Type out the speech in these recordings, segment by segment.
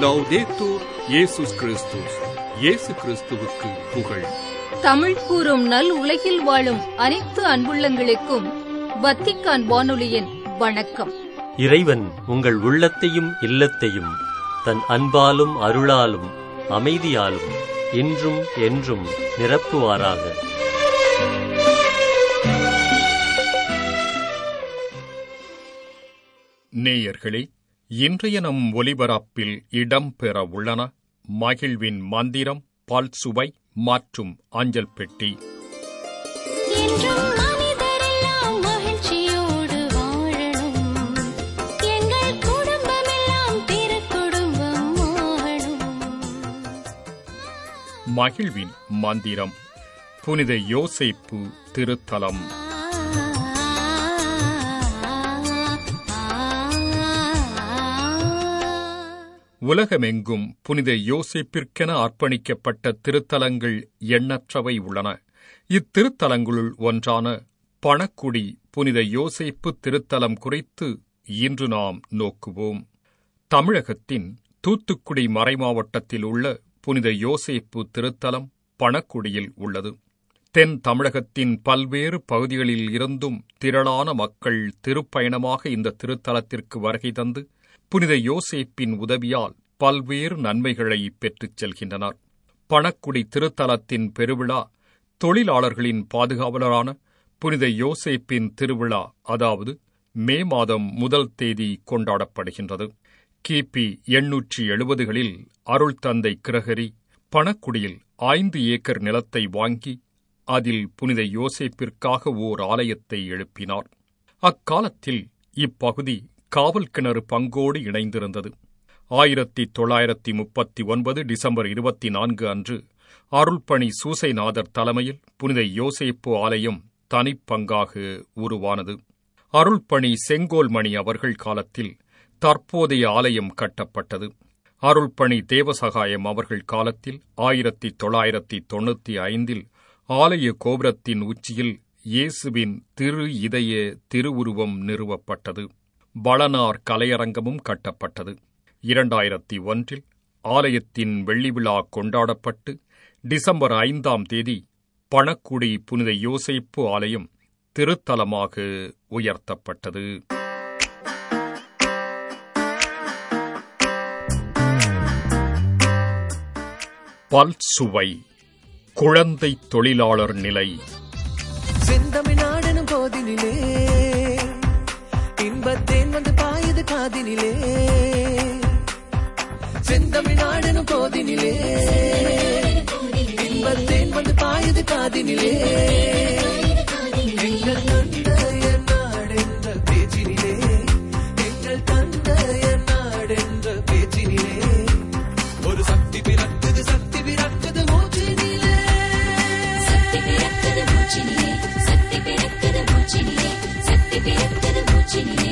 லவ்தேத்தூர் இயேசுஸ் கிறிஸ்துஸ் இயேசு கிறிஸ்துவுக்கு புகழ் தமிழ் கூறும் நல் உலகில் வாழும் அனைத்து அன்புள்ளங்களுக்கும் வத்திக்கான் வானொலியின் வணக்கம் இறைவன் உங்கள் உள்ளத்தையும் இல்லத்தையும் தன் அன்பாலும் அருளாலும் அமைதியாலும் இன்றும் என்றும் நிரப்புவாராக நேயர்களே இன்றைய நம் ஒலிபரப்பில் இடம்பெற உள்ளன மகிழ்வின் மந்திரம் பல்சுவை மற்றும் அஞ்சல் பெட்டி என்றும் மனிதரெல்லாம் மகிழ்ச்சியோடு வாழணும் எங்கள் குடும்பமெல்லாம் திருக்குடும்பம் ஆகணும் மகிழ்வின் மந்திரம் புனித யோசேப்பு திருத்தலம் உலகமெங்கும் புனித யோசேப்பிற்கென அர்ப்பணிக்கப்பட்ட திருத்தலங்கள் எண்ணற்றவை உள்ளன இத்திருத்தலங்களுள் ஒன்றான பணக்குடி புனித யோசேப்பு திருத்தலம் குறித்து இன்று நாம் நோக்குவோம் தமிழகத்தின் தூத்துக்குடி மறைமாவட்டத்தில் உள்ள புனித யோசேப்பு திருத்தலம் பணக்குடியில் உள்ளது தென் தமிழகத்தின் பல்வேறு பகுதிகளில் இருந்தும் திரளான மக்கள் திருப்பயணமாக இந்த திருத்தலத்திற்கு வருகை தந்து புனித யோசேப்பின் உதவியால் பல்வேறு நன்மைகளை பெற்றுச் செல்கின்றனர் பணக்குடி திருத்தலத்தின் பெருவிழா தொழிலாளர்களின் பாதுகாவலரான புனித யோசேப்பின் திருவிழா அதாவது மே மாதம் முதல் தேதி கொண்டாடப்படுகின்றது கிபி எண்ணூற்றி எழுபதுகளில் அருள் தந்தை கிரகரி பணக்குடியில் ஐந்து ஏக்கர் நிலத்தை வாங்கி அதில் புனித யோசேப்பிற்காக ஓர் ஆலயத்தை எழுப்பினார் அக்காலத்தில் இப்பகுதி காவல் கிணறு பங்கோடு இணைந்திருந்தது ஆயிரத்தி தொள்ளாயிரத்தி முப்பத்தி ஒன்பது டிசம்பர் இருபத்தி நான்கு அன்று அருள்பணி சூசைநாதர் தலைமையில் புனித யோசேப்பு ஆலயம் தனிப்பங்காக உருவானது அருள்பணி செங்கோல்மணி அவர்கள் காலத்தில் தற்போதைய ஆலயம் கட்டப்பட்டது அருள்பணி தேவசகாயம் அவர்கள் காலத்தில் ஆயிரத்தி தொள்ளாயிரத்தி தொண்ணூத்தி ஐந்தில் ஆலய கோபுரத்தின் உச்சியில் இயேசுவின் திரு இதய திருவுருவம் நிறுவப்பட்டது பலனார் கலையரங்கமும் கட்டப்பட்டது இரண்டாயிரத்தி ஒன்றில் ஆலயத்தின் வெள்ளி விழா கொண்டாடப்பட்டு டிசம்பர் ஐந்தாம் தேதி பணக்குடி புனித யோசேப்பு ஆலயம் திருத்தலமாக உயர்த்தப்பட்டது பல்சுவை குழந்தை தொழிலாளர் நிலை செந்தமிழ்நாடனும் போதினிலே இன்பத்தேன் வந்து பாயுது காதினிலே செந்தமிழ்நாடனும் போதினிலே இன்பத்தேன் வந்து பாயுது காதினிலே எங்கள் தந்தைய நாடென்ற பேச்சினிலே எங்கள் தந்தைய நாடென்ற பேச்சினிலே ஒரு சக்தி பிறக்குது சக்தி பிறக்குது மூச்சினிலே சக்தி பிறக்குது மூச்சினிலே சக்தி பிறக்குது மூச்சினிலே சக்தி பிறக்குது மூச்சினிலே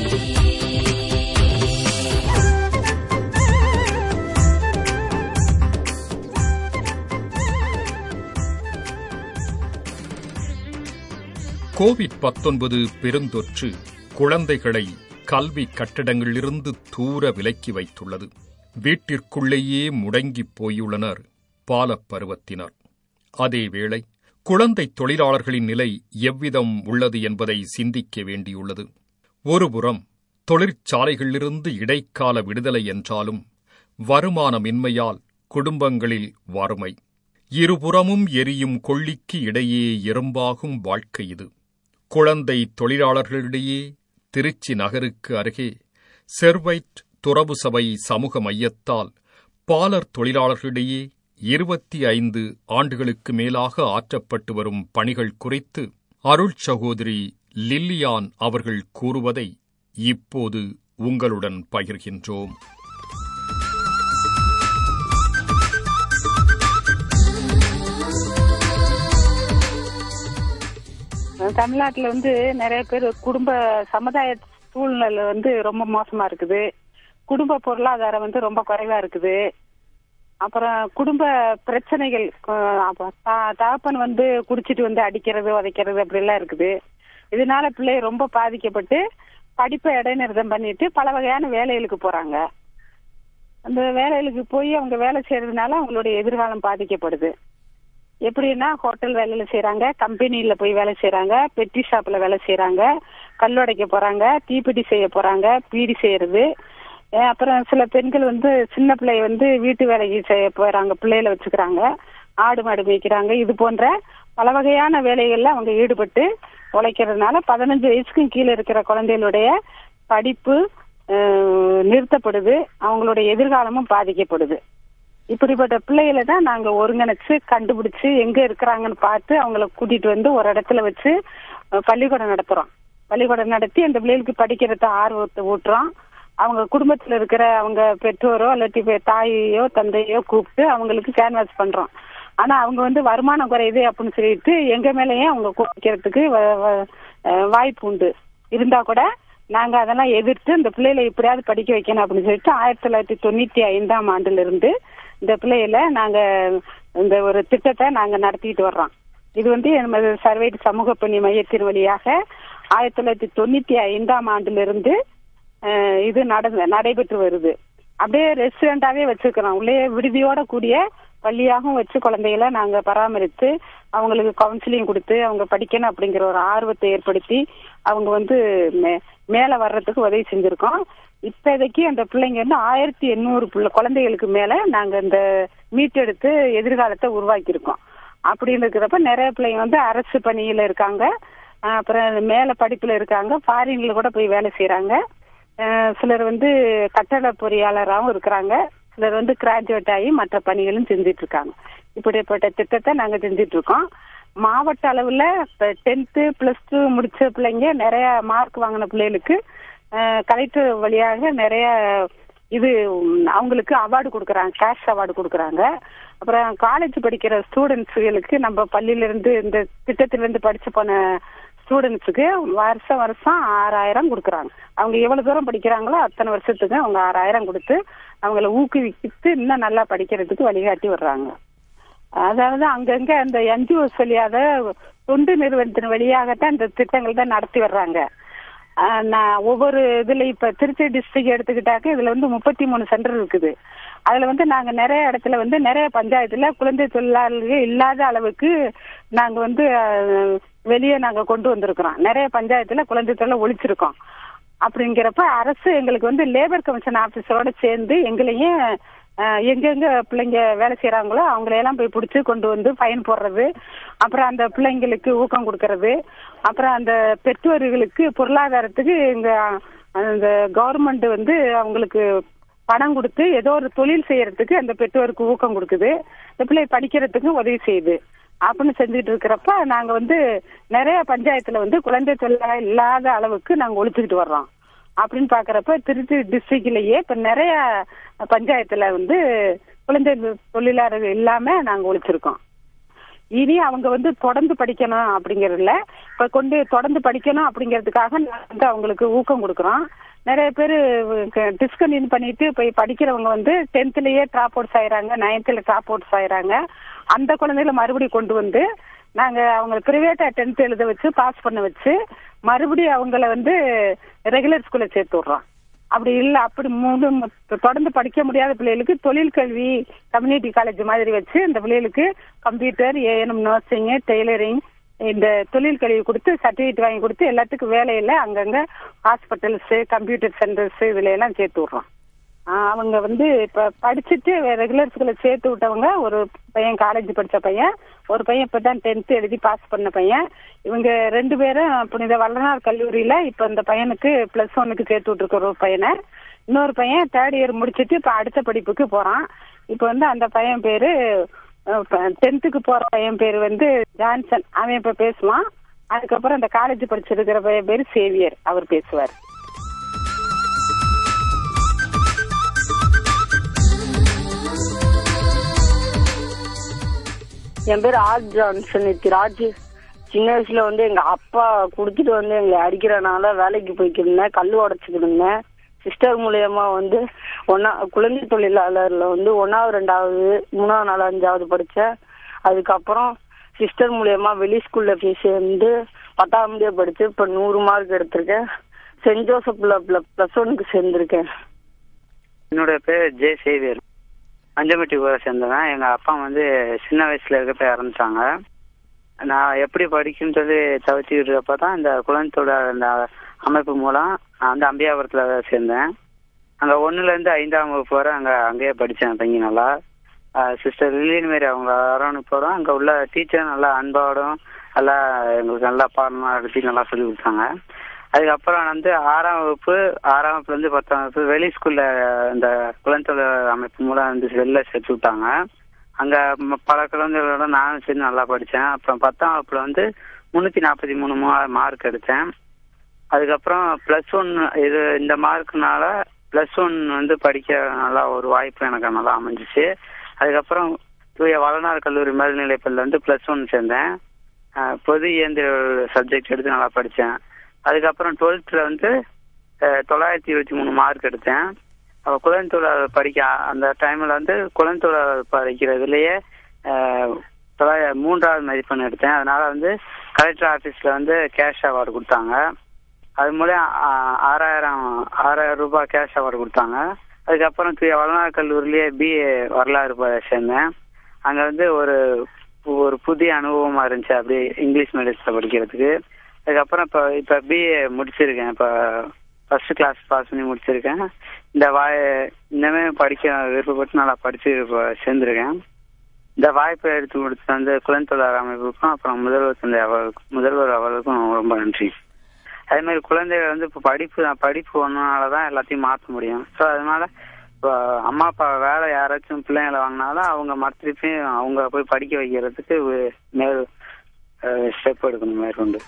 கோவிட் பத்தொன்பது பெருந்தொற்று குழந்தைகளை கல்வி கட்டடங்களிலிருந்து தூர விலக்கி வைத்துள்ளது வீட்டிற்குள்ளேயே முடங்கிப் போயுள்ளனர் பாலப்பருவத்தினர் அதேவேளை குழந்தை தொழிலாளர்களின் நிலை எவ்விதம் உள்ளது என்பதை சிந்திக்க வேண்டியுள்ளது ஒருபுறம் தொழிற்சாலைகளிலிருந்து இடைக்கால விடுதலை என்றாலும் வருமானமின்மையால் குடும்பங்களில் வறுமை இருபுறமும் எரியும் கொள்ளிக்கு இடையே எறும்பாகும் வாழ்க்கை இது குழந்தை தொழிலாளர்களிடையே திருச்சி நகருக்கு அருகே செர்வைட் துறவு சபை சமூக மையத்தால் பாலர் தொழிலாளர்களிடையே இருபத்தி ஐந்து ஆண்டுகளுக்கு மேலாக ஆற்றப்பட்டு வரும் பணிகள் குறித்து அருள் சகோதரி லில்லியான் அவர்கள் கூறுவதை இப்போது உங்களுடன் பகிர்கின்றோம் தமிழ்நாட்டுல வந்து நிறைய பேர் குடும்ப சமுதாய சூழ்நிலை வந்து ரொம்ப மோசமா இருக்குது குடும்ப பொருளாதாரம் வந்து ரொம்ப குறைவா இருக்குது அப்புறம் குடும்ப பிரச்சனைகள் அஹ் அப்ப த- தகப்பன் வந்து குடிச்சிட்டு வந்து அடிக்கிறது உதைக்கிறது அப்படிலாம் இருக்குது இதனால பிள்ளை ரொம்ப பாதிக்கப்பட்டு படிப்பை இடைநிறுத்தம் பண்ணிட்டு பல வகையான வேலைகளுக்கு போறாங்க அந்த வேலைகளுக்கு போய் அவங்க வேலை செய்யறதுனால அவங்களுடைய எதிர்காலம் பாதிக்கப்படுது எப்படின்னா ஹோட்டல் வேலையில செய்யறாங்க கம்பெனில போய் வேலை செய்யறாங்க பெட்டி ஷாப்ல வேலை செய்யறாங்க கல்லுடைக்க போறாங்க தீப்பெட்டி செய்ய போறாங்க பீடி செய்யறது அஹ் அப்புறம் சில பெண்கள் வந்து சின்ன பிள்ளைய வந்து வீட்டு வேலைக்கு செய்ய போறாங்க பிள்ளைகளை வச்சுக்கிறாங்க ஆடு மாடு மேய்க்கிறாங்க இது போன்ற பல வகையான வேலைகள்ல அவங்க ஈடுபட்டு உழைக்கிறதுனால பதினஞ்சு வயசுக்கும் கீழே இருக்கிற குழந்தைகளுடைய படிப்பு அஹ், நிறுத்தப்படுது அவங்களுடைய எதிர்காலமும் பாதிக்கப்படுது இப்படிப்பட்ட பிள்ளைகளை தான் நாங்க ஒருங்கிணைச்சு கண்டுபிடிச்சு எங்க இருக்கிறாங்கன்னு பார்த்து அவங்கள கூட்டிட்டு வந்து ஒரு இடத்துல வச்சு அஹ், பள்ளிக்கூடம் நடத்துறோம் பள்ளிக்கூடம் நடத்தி அந்த பிள்ளைகளுக்கு படிக்கிறத ஆர்வத்தை ஊட்டுறோம் அவங்க குடும்பத்துல இருக்கிற அவங்க பெற்றோரோ இல்லாட்டி பெ- தாயையோ தந்தையோ கூப்பிட்டு அவங்களுக்கு கேன்வாஸ் பண்றோம் ஆனா அவங்க வந்து வருமானம் குறையுது அப்படின்னு சொல்லிட்டு எங்க மேலயும் அவங்க குறைக்கிறதுக்கு வ- வ- அஹ் வாய்ப்பு உண்டு இருந்தா கூட நாங்க அதெல்லாம் எதிர்த்து இந்த பிள்ளைகளை எப்படியாவது படிக்க வைக்கணும் அப்படின்னு சொல்லிட்டு ஆயிரத்தி தொள்ளாயிரத்தி தொண்ணூத்தி ஐந்தாம் ஆண்டுல இருந்து இந்த பிள்ளைகளை நாங்க இந்த ஒரு திட்டத்தை நாங்க நடத்திட்டு வர்றோம் இது வந்து நமது சர்வேட் சமூக பணி மையத்தின் வழியாக ஆயிரத்தி தொள்ளாயிரத்தி தொண்ணூத்தி ஐந்தாம் ஆண்டுல இருந்து அஹ், இது நடந்து நடைபெற்று வருது அப்படியே ரெஸ்டாரண்டாவே வச்சிருக்கிறோம் உள்ளே விடுதியோட கூடிய பள்ளியாகவும் வச்சு குழந்தைகளை நாங்க பராமரித்து அவங்களுக்கு கவுன்சிலிங் கொடுத்து அவங்க படிக்கணும் அப்படிங்கிற ஒரு ஆர்வத்தை ஏற்படுத்தி அவங்க வந்து மே- மேல வர்றதுக்கு உதவி செஞ்சிருக்கோம் இப்போதைக்கு அந்த பிள்ளைங்க வந்து ஆயிரத்தி எண்ணூறு பிள்ளை குழந்தைகளுக்கு மேல நாங்க இந்த மீட்டெடுத்து எதிர்காலத்தை உருவாக்கியிருக்கோம் அப்படின்னு இருக்கிறப்ப நிறைய பிள்ளைங்க வந்து அரசு பணியில இருக்காங்க அஹ் அப்புறம் மேல படிப்புல இருக்காங்க ஃபாரின்ல கூட போய் வேலை செய்யறாங்க அஹ் சிலர் வந்து கட்டட பொறியாளராகவும் இருக்கிறாங்க சிலர் வந்து கிராஜுவேட் ஆகி மற்ற பணிகளும் செஞ்சுட்டு இருக்காங்க இப்படிப்பட்ட திட்டத்தை நாங்க செஞ்சுட்டு இருக்கோம் மாவட்ட அளவுல டென்த்து பிளஸ் டூ முடிச்ச பிள்ளைங்க நிறைய மார்க் வாங்கின பிள்ளைகளுக்கு கலெக்டர் வழியாக நிறைய இது உம், அவங்களுக்கு அவார்டு கொடுக்குறாங்க கேஷ் அவார்டு கொடுக்குறாங்க அப்புறம் காலேஜ் படிக்கிற ஸ்டூடெண்ட்ஸுகளுக்கு நம்ம பள்ளியில இருந்து இந்த திட்டத்தில இருந்து படிச்சு போன ஸ்டூடெண்ட்ஸுக்கு வருஷம் வருஷம் ஆறாயிரம் கொடுக்குறாங்க அவங்க எவ்வளவு தூரம் படிக்கிறாங்களோ அத்தனை வருஷத்துக்கு அவங்க ஆறாயிரம் கொடுத்து அவங்கள ஊக்குவித்து இன்னும் நல்லா படிக்கிறதுக்கு வழிகாட்டி வர்றாங்க அதாவது அங்கங்க அந்த என்ஜிஓஸ் வழியாக தொண்டு நிறுவனத்தின் வழியாகத்தான் இந்த திட்டங்கள் தான் நடத்தி வர்றாங்க ஆஹ் நான் ஒவ்வொரு இதுல இப்ப திருச்சி டிஸ்ட்ரிக்ட் எடுத்துக்கிட்டாக்க இதுல வந்து முப்பத்தி மூணு சென்டர் இருக்குது அதுல வந்து நாங்க நிறைய இடத்துல வந்து நிறைய பஞ்சாயத்துல குழந்தை தொழிலாளர்கள் இல்லாத அளவுக்கு நாங்க வந்து ஆஹ், வெளியே நாங்க கொண்டு வந்திருக்கிறோம் நிறைய பஞ்சாயத்துல குழந்தை தொழிலை ஒழிச்சிருக்கோம் அப்படிங்கிறப்ப அரசு எங்களுக்கு வந்து லேபர் கமிஷன் ஆபீஸரோட சேர்ந்து எங்களையும் அஹ், எங்கெங்க பிள்ளைங்க வேலை செய்யறாங்களோ அவங்களையெல்லாம் போய் பிடிச்சி கொண்டு வந்து ஃபைன் போடுறது அப்புறம் அந்த பிள்ளைங்களுக்கு ஊக்கம் கொடுக்கறது அப்புறம் அந்த பெற்றோர்களுக்கு பொருளாதாரத்துக்கு எங்க அந்த கவர்மெண்ட் வந்து அவங்களுக்கு பணம் கொடுத்து ஏதோ ஒரு தொழில் செய்யறதுக்கு அந்த பெற்றோருக்கு ஊக்கம் கொடுக்குது இந்த பிள்ளை படிக்கிறதுக்கும் உதவி செய்யுது அப்படின்னு செஞ்சுட்டு இருக்கிறப்ப நாங்க வந்து நிறைய பஞ்சாயத்துல வந்து குழந்தை தொழிலாளர் இல்லாத அளவுக்கு நாங்க ஒழிச்சுக்கிட்டு வர்றோம் அப்படின்னு பாக்குறப்ப திருச்சி டிஸ்ட்ரிக்ட்லயே இப்ப நிறைய பஞ்சாயத்துல வந்து குழந்தை தொழிலாளர்கள் இல்லாம நாங்க ஒழிச்சிருக்கோம் இனி அவங்க வந்து தொடர்ந்து படிக்கணும் அப்படிங்கறதுல இப்ப கொண்டு தொடர்ந்து படிக்கணும் அப்படிங்கறதுக்காக நான் வந்து அவங்களுக்கு ஊக்கம் கொடுக்குறோம் நிறைய பேர் டிஸ்கன்டினியூ பண்ணிட்டு போய் படிக்கிறவங்க வந்து டென்த்லயே டிராப் அவுட்ஸ் ஆயிறாங்க நைன்த்ல டிராப் அவுட்ஸ் ஆயிறாங்க அந்த குழந்தைகளை மறுபடியும் கொண்டு வந்து நாங்க அவங்க பிரைவேட்டா டென்த் எழுத வச்சு பாஸ் பண்ண வச்சு மறுபடியும் அவங்கள வந்து ரெகுலர் ஸ்கூல்ல சேர்த்து விடுறோம் அப்படி இல்ல அப்படி மூணு தொடர்ந்து படிக்க முடியாத பிள்ளைகளுக்கு தொழில் கல்வி கம்யூனிட்டி காலேஜ் மாதிரி வச்சு இந்த பிள்ளைகளுக்கு கம்ப்யூட்டர் ஏஎன்எம் நர்சிங் டெய்லரிங் இந்த தொழில் கல்வி கொடுத்து சர்டிபிகேட் வாங்கி கொடுத்து எல்லாத்துக்கும் வேலையில அங்கங்க ஹாஸ்பிட்டல்ஸ் கம்ப்யூட்டர் சென்டர்ஸ் இதுல எல்லாம் சேர்த்து விடுறோம் ஆஹ் அவங்க வந்து இப்ப படிச்சுட்டு ரெகுலர் ஸ்கூல்ல சேர்த்து விட்டவங்க ஒரு பையன் காலேஜ் படிச்ச பையன் ஒரு பையன் இப்பதான் டென்த் எழுதி பாஸ் பண்ண பையன் இவங்க ரெண்டு பேரும் புனித வல்லனார் கல்லூரியில இப்ப இந்த பையனுக்கு பிளஸ் ஒன்னுக்கு சேர்த்து விட்டுருக்க ஒரு பையனை இன்னொரு பையன் தேர்ட் இயர் முடிச்சிட்டு இப்ப அடுத்த படிப்புக்கு போறான் இப்ப வந்து அந்த பையன் பேரு டென்த்துக்கு போற பையன் பேரு வந்து ஜான்சன் அவன் இப்ப பேசுவான் அதுக்கப்புறம் இந்த காலேஜ் படிச்சிருக்கிற பையன் பேரு சேவியர் அவர் பேசுவார் என் பேர் ஆர் ஜான்சன் ராஜ் சின்ன வயசுல வந்து எங்க அப்பா குடுத்துட்டு வந்து எங்களை அடிக்கிறனால வேலைக்கு போய்க்கிட்டு இருந்தேன் கல் உடச்சுக்கிட்டு இருந்தேன் சிஸ்டர் மூலியமா வந்து ஒன்னா குழந்தை தொழிலாளர்ல வந்து ஒன்னாவது ரெண்டாவது மூணாவது நாலு அஞ்சாவது படிச்சேன் அதுக்கப்புறம் சிஸ்டர் மூலியமா வெளி ஸ்கூல்ல போய் சேர்ந்து பத்தாம் முடிய படிச்சு இப்ப நூறு மார்க் எடுத்திருக்கேன் சென்ட் ஜோசப்ல பிளஸ் ஒன்னுக்கு சேர்ந்திருக்கேன் என்னோட பேர் ஜே சேவியர் அஞ்சம்பட்டி ஊரை சேர்ந்தவன் எங்க அப்பா வந்து சின்ன வயசுல இருக்கப்ப இறந்துட்டாங்க நான் எப்படி படிக்கணும்னு சொல்லி தவிர்த்து இருக்கப்ப தான் இந்த குழந்தையோட அந்த அமைப்பு மூலம் நான் வந்து அம்பியாபுரத்துல சேர்ந்தேன் அங்க ஒண்ணுல இருந்து ஐந்தாம் வகுப்பு வரை அங்க அங்கேயே படிச்சேன் தங்கி நல்லா சிஸ்டர் லில்லியன் மாரி அவங்க அரவணைப்பு போறோம் அங்க உள்ள டீச்சர் நல்லா அன்பாடும் நல்லா எங்களுக்கு நல்லா பாடமா நடத்தி நல்லா சொல்லி கொடுத்தாங்க அதுக்கப்புறம் வந்து ஆறாம் வகுப்பு ஆறாம் வகுப்புல இருந்து பத்தாம் வகுப்பு வெளி ஸ்கூல்ல இந்த குழந்தைத்தொழில் அமைப்பு மூலம் வந்து வெளில சேர்த்து விட்டாங்க அங்க ம- பல குழந்தைகளோட நானும் சேர்ந்து நல்லா படிச்சேன் அப்புறம் பத்தாம் வகுப்புல வந்து முன்னூத்தி நாற்பத்தி மூணு மார்க் எடுத்தேன் அதுக்கப்புறம் பிளஸ் ஒன் இது இந்த மார்க்னால பிளஸ் ஒன் வந்து படிக்க நல்லா ஒரு வாய்ப்பு எனக்கு நல்லா அமைஞ்சிச்சு அதுக்கப்புறம் தூய வளனார் கல்லூரி மேல்நிலைப்பள்ளியில் வந்து பிளஸ் ஒன் சேர்ந்தேன் அஹ் பொது இயந்திர சப்ஜெக்ட் எடுத்து நல்லா படித்தேன் அதுக்கப்புறம் டுவெல்த்தில் வந்து அஹ், தொள்ளாயிரத்தி இருபத்தி மூணு மார்க் எடுத்தேன் அப்போ குழந்தைத்தொழிலாளர் படிக்க அந்த டைமில் வந்து குழந்தைத்தொழிலாளர் படிக்கிறதுலேயே அஹ், தொள்ளாயிர மூன்றாவது மதிப்பெண் எடுத்தேன் அதனால வந்து கலெக்டர் ஆஃபீஸில் வந்து கேஷ் அவார்டு கொடுத்தாங்க அது மூலம் ஆ- ஆறாயிரம் ஆறாயிரம் ரூபாய் கேஷ் அவார்டு கொடுத்தாங்க அதுக்கப்புறம் தூய வளநாடு கல்லூரிலேயே பிஏ வரலாறு ப- சேர்ந்தேன் அங்க வந்து ஒரு ஒரு புதிய அனுபவமா இருந்துச்சு அப்படியே இங்கிலீஷ் மீடியத்துல படிக்கிறதுக்கு அதுக்கப்புறம் இப்போ இப்போ பிஏ முடிச்சிருக்கேன் இப்போ ஃபர்ஸ்ட் கிளாஸ் பாஸ் பண்ணி முடிச்சிருக்கேன் இந்த வாய் இன்னமே படிக்க விருப்பப்பட்டு நல்லா படிச்சு இப்போ சேர்ந்திருக்கேன் இந்த வாய்ப்பை எடுத்து கொடுத்த வந்து குழந்தைத்தொழிலாளர் அமைப்புக்கும் அப்புறம் முதல்வர் தந்தை அவர்களுக்கும் முதல்வர் அவர்களுக்கும் ரொம்ப நன்றி அதே மாதிரி குழந்தைகள் வந்து இப்போ படிப்பு தான் படிப்பு ஒன்னால தான் எல்லாத்தையும் மாற்ற முடியும் ஸோ அதனால இப்போ அம்மா அப்பா வேலை யாராச்சும் பிள்ளைங்களை வாங்கினாலும் அவங்க மறுத்திருப்பியும் அவங்க போய் படிக்க வைக்கிறதுக்கு வே- மேல் ஸ்டெப் எடுக்கணும் மேற்கொண்டு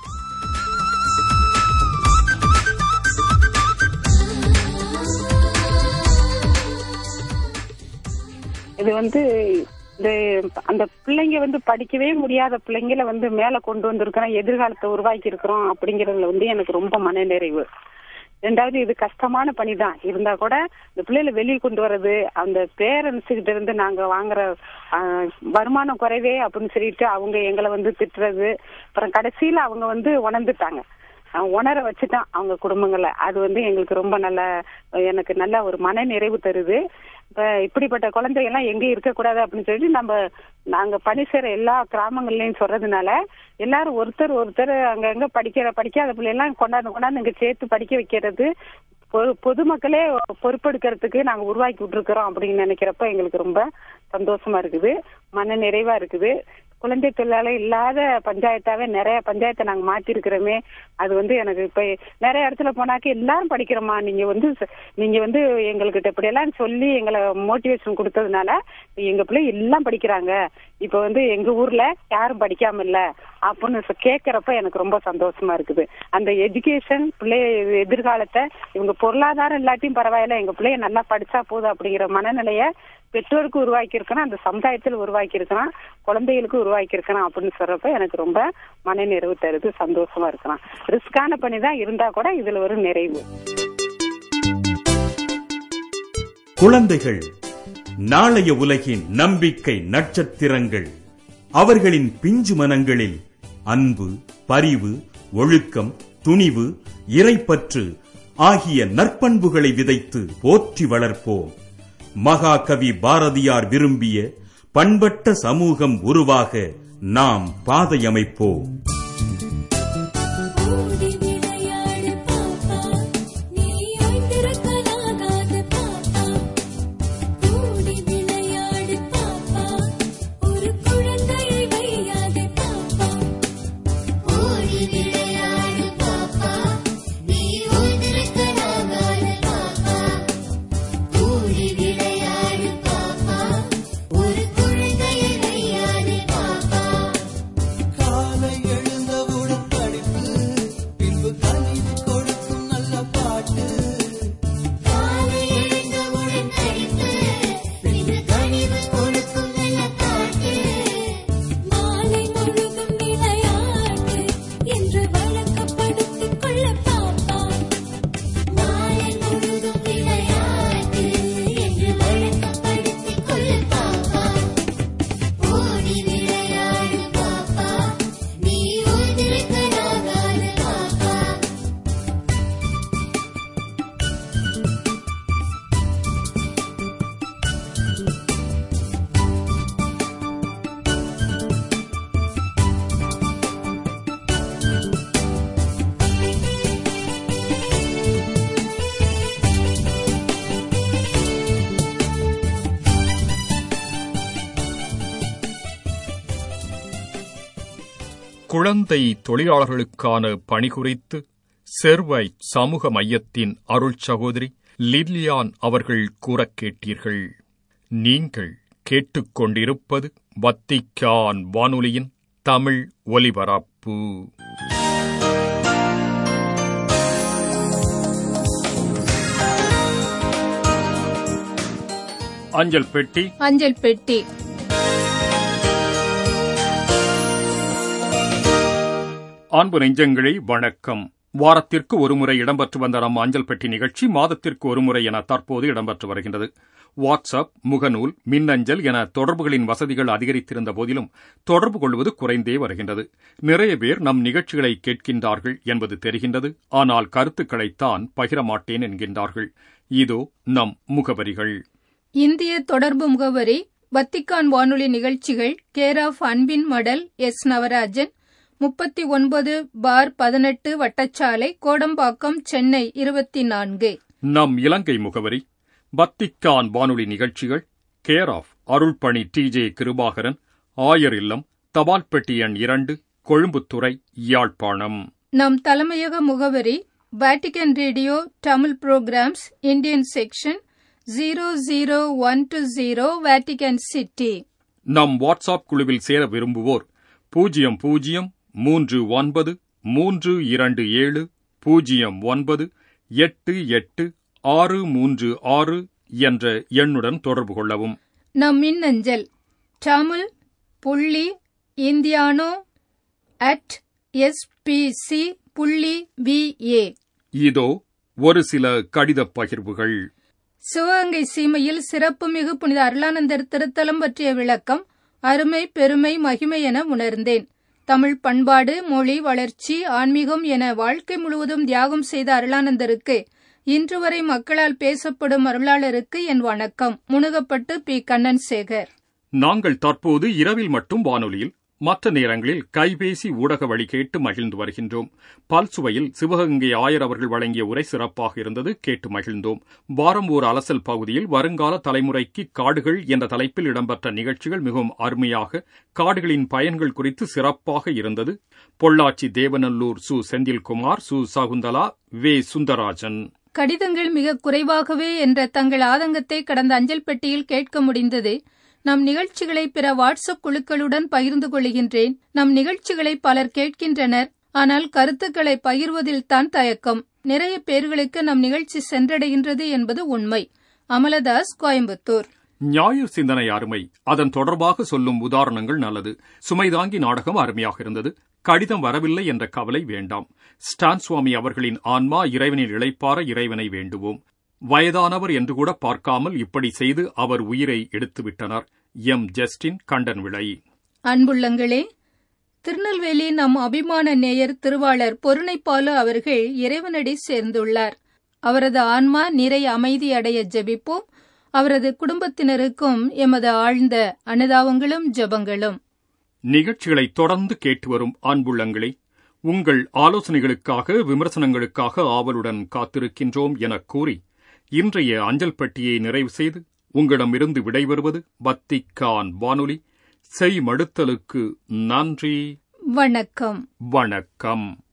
இது வந்து இந்த அந்த பிள்ளைங்க வந்து படிக்கவே முடியாத பிள்ளைங்கள வந்து மேல கொண்டு வந்திருக்கிறோம் எதிர்காலத்தை உருவாக்கி இருக்கிறோம் அப்படிங்கறதுல வந்து எனக்கு ரொம்ப மனநிறைவு ரெண்டாவது இது கஷ்டமான பணி தான் இருந்தா கூட இந்த பிள்ளைகளை வெளியே கொண்டு வர்றது அந்த பேரண்ட்ஸ் கிட்ட இருந்து நாங்க வாங்குற ஆஹ், வருமானம் குறைவே அப்படின்னு சொல்லிட்டு அவங்க எங்களை வந்து திட்டுறது அப்புறம் கடைசியில அவங்க வந்து உணர்ந்துட்டாங்க அஹ் உணர வச்சுட்டான் அவங்க குடும்பங்களை அது வந்து எங்களுக்கு ரொம்ப நல்ல எனக்கு நல்ல ஒரு மன நிறைவு தருது இப்ப இப்படிப்பட்ட குழந்தைகள் எல்லாம் எங்க இருக்கக்கூடாது அப்படின்னு சொல்லிட்டு நம்ம நாங்க பணி செய்யற எல்லா கிராமங்கள்லயும் சொல்றதுனால எல்லாரும் ஒருத்தர் ஒருத்தர் அங்கங்க படிக்கிற படிக்காத பிள்ளைலாம் கொண்டாந்து கொண்டாந்து இங்க சேர்த்து படிக்க வைக்கிறது பொ- பொதுமக்களே பொறுப்பெடுக்கிறதுக்கு நாங்க உருவாக்கி விட்டுருக்கிறோம் அப்படின்னு நினைக்கிறப்ப எங்களுக்கு ரொம்ப சந்தோஷமா இருக்குது மன நிறைவா இருக்குது குழந்தை தொழிலாளர் இல்லாத பஞ்சாயத்தாவே நிறைய பஞ்சாயத்தை நாங்க மாத்திருக்கிறோமே அது வந்து எனக்கு இப்ப நிறைய இடத்துல போனாக்க எல்லாரும் படிக்கிறோமா நீங்க வந்து ச- நீங்க வந்து எங்ககிட்ட இப்படி எல்லாம் சொல்லி எங்களை மோட்டிவேஷன் கொடுத்ததுனால எங்க பிள்ளை எல்லாம் படிக்கிறாங்க இப்ப வந்து எங்க ஊர்ல யாரும் படிக்காம இல்ல அப்படின்னு சொ- கேட்கறப்ப எனக்கு ரொம்ப சந்தோஷமா இருக்குது அந்த எஜுகேஷன் பிள்ளைய எதிர்காலத்தை இவங்க பொருளாதாரம் இல்லாட்டியும் பரவாயில்ல எங்க பிள்ளைய நல்லா படிச்சா போதும் அப்படிங்கிற மனநிலைய பெற்றோருக்கு உருவாக்கி இருக்கணும் அந்த சமுதாயத்தில் உருவாக்கி இருக்கணும் குழந்தைகளுக்கு உருவாக்கி இருக்கணும் அப்படின்னு சொல்றப்ப எனக்கு ரொம்ப மன நிறைவு தருது சந்தோஷமா இருக்கலாம் ரிஸ்கான பணி தான் இருந்தா கூட இதுல ஒரு நிறைவு குழந்தைகள் நாளைய உலகின் நம்பிக்கை நட்சத்திரங்கள் அவர்களின் பிஞ்சு மனங்களில் அன்பு பரிவு ஒழுக்கம் துணிவு இறைப்பற்று ஆகிய நற்பண்புகளை விதைத்து போற்றி வளர்ப்போம் மகாகவி பாரதியார் விரும்பிய பண்பட்ட சமூகம் உருவாக நாம் பாதையமைப்போம் ஓடி விளையாடு பாப்பா நீ ஓய்ந்திருக்கலாகாது பாப்பா ஓடி விளையாடு பாப்பா ஒரு குழந்தையை வையாதே பாப்பா ஓடி விளையாடு பாப்பா நீ ஓய்ந்திருக்கலாகாது பாப்பா ஓடி விளையாடு பாப்பா ஒரு குழந்தையை வையாதே பாப்பா காலை எழுந்து குழந்தை தொழிலாளர்களுக்கான பணி குறித்து செர்வை சமூக மையத்தின் அருள் சகோதரி லில்லியான் அவர்கள் கூறக் கேட்டீர்கள் நீங்கள் கேட்டுக்கொண்டிருப்பது வத்திக்கான் வானொலியின் தமிழ் ஒலிபரப்பு அஞ்சல் பெட்டி அஞ்சல் பெட்டி அன்பு நெஞ்சங்களே வணக்கம் வாரத்திற்கு ஒருமுறை இடம்பெற்று வந்த நம் அஞ்சல் பெட்டி நிகழ்ச்சி மாதத்திற்கு ஒருமுறை என தற்போது இடம்பெற்று வருகின்றது வாட்ஸ்அப் முகநூல் மின்னஞ்சல் என தொடர்புகளின் வசதிகள் அதிகரித்திருந்த போதிலும் தொடர்பு கொள்வது குறைந்தே வருகின்றது நிறைய பேர் நம் நிகழ்ச்சிகளை கேட்கின்றார்கள் என்பது தெரிகின்றது ஆனால் கருத்துக்களைத்தான் பகிர மாட்டேன் என்கின்றார்கள் இதோ நம் முகவரிகள் இந்திய தொடர்பு முகவரி வத்திக்கான் வானொலி நிகழ்ச்சிகள் கேர் ஆஃப் அன்பின் மடல் எஸ் நவராஜன் முப்பத்தி ஒன்பது பார் பதினெட்டு வட்டச்சாலை கோடம்பாக்கம் சென்னை இருபத்தி நான்கு நம் இலங்கை முகவரி வத்திக்கான் வானொலி நிகழ்ச்சிகள் கேர் ஆஃப் அருள்பணி டி ஜே கிருபாகரன் ஆயர் இல்லம் தபால் பெட்டி எண் இரண்டு கொழும்புத்துறை யாழ்ப்பாணம் நம் தலைமையக முகவரி Vatican radio Tamil programmes Indian section zero zero one two zero Vatican city நம் வாட்ஸ்அப் குழுவில் சேர விரும்புவோர் பூஜ்ஜியம் பூஜ்ஜியம் மூன்று ஒன்பது மூன்று இரண்டு ஏழு பூஜ்ஜியம் ஒன்பது எட்டு எட்டு ஆறு மூன்று ஆறு என்ற எண்ணுடன் தொடர்பு கொள்ளவும் நம் மின்னஞ்சல் தமிழ் புள்ளி இந்தியானோ அட் எஸ்பிசி புள்ளி விஏ இதோ ஒரு சில கடிதப் பகிர்வுகள் சிவகங்கை சீமையில் சிறப்புமிகு புனித அருளானந்தர் திருத்தலம் பற்றிய விளக்கம் அருமை பெருமை மகிமை என உணர்ந்தேன் தமிழ் பண்பாடு மொழி வளர்ச்சி ஆன்மீகம் என வாழ்க்கை முழுவதும் தியாகம் செய்த அருளானந்தருக்கு இன்று வரை மக்களால் பேசப்படும் அருளாளருக்கு என் வணக்கம் முணுகப்பட்டு பி கண்ணன் சேகர் நாங்கள் தற்போது இரவில் மட்டும் வானொலியில் மற்ற நேரங்களில் கைபேசி ஊடக வழி கேட்டு மகிழ்ந்து வருகின்றோம் பல்சுவையில் சிவகங்கை ஆயர் அவர்கள் வழங்கிய உரை சிறப்பாக இருந்தது கேட்டு மகிழ்ந்தோம் வாரம் ஓர் அலசல் பகுதியில் வருங்கால தலைமுறைக்கு காடுகள் என்ற தலைப்பில் இடம்பெற்ற நிகழ்ச்சிகள் மிகவும் அருமையாக காடுகளின் பயன்கள் குறித்து சிறப்பாக இருந்தது பொள்ளாச்சி தேவநல்லூர் சு செந்தில்குமார் சு சகுந்தலா வே சுந்தராஜன் கடிதங்கள் மிக குறைவாகவே என்ற தங்கள் ஆதங்கத்தை கடந்த அஞ்சல் பெட்டியில் கேட்க முடிந்தது நம் நிகழ்ச்சிகளை பிற வாட்ஸ்அப் குழுக்களுடன் பகிர்ந்து கொள்கின்றேன் நம் நிகழ்ச்சிகளை பலர் கேட்கின்றனர் ஆனால் கருத்துக்களை பகிர்வதில் தான் தயக்கம் நிறைய பேர்களுக்கு நம் நிகழ்ச்சி சென்றடைகின்றது என்பது உண்மை அமலதாஸ் கோயம்புத்தூர் ஞாயிறு சிந்தனை அருமை அதன் தொடர்பாக சொல்லும் உதாரணங்கள் நல்லது சுமைதாங்கி நாடகம் அருமையாக இருந்தது கடிதம் வரவில்லை என்ற கவலை வேண்டாம் ஸ்டான் சுவாமி அவர்களின் ஆன்மா இறைவனில் இளைப்பார இறைவனை வேண்டுவோம் வயதானவர் என்று கூட பார்க்காமல் இப்படி செய்து அவர் உயிரை எடுத்துவிட்டனர் எம் ஜஸ்டின் கண்டன் விளை அன்புள்ளங்களே திருநெல்வேலி நம் அபிமான நேயர் திருவாளர் பொருணைப்பாலு அவர்கள் இறைவனடி சேர்ந்துள்ளார் அவரது ஆன்மா நிறை அமைதி அடைய ஜெபிப்போம் அவரது குடும்பத்தினருக்கும் எமது ஆழ்ந்த அனுதாபங்களும் ஜெபங்களும் நிகழ்ச்சிகளை தொடர்ந்து கேட்டு வரும் அன்புள்ளங்களே உங்கள் ஆலோசனைகளுக்காக விமர்சனங்களுக்காக ஆவலுடன் காத்திருக்கின்றோம் எனக் கூறி இன்றைய அஞ்சல் பெட்டியை நிறைவு செய்து உங்களிடமிருந்து விடைபெறுவது பத்திக்கான் வானொலி செய் மடுத்தலுக்கு நன்றி வணக்கம் வணக்கம்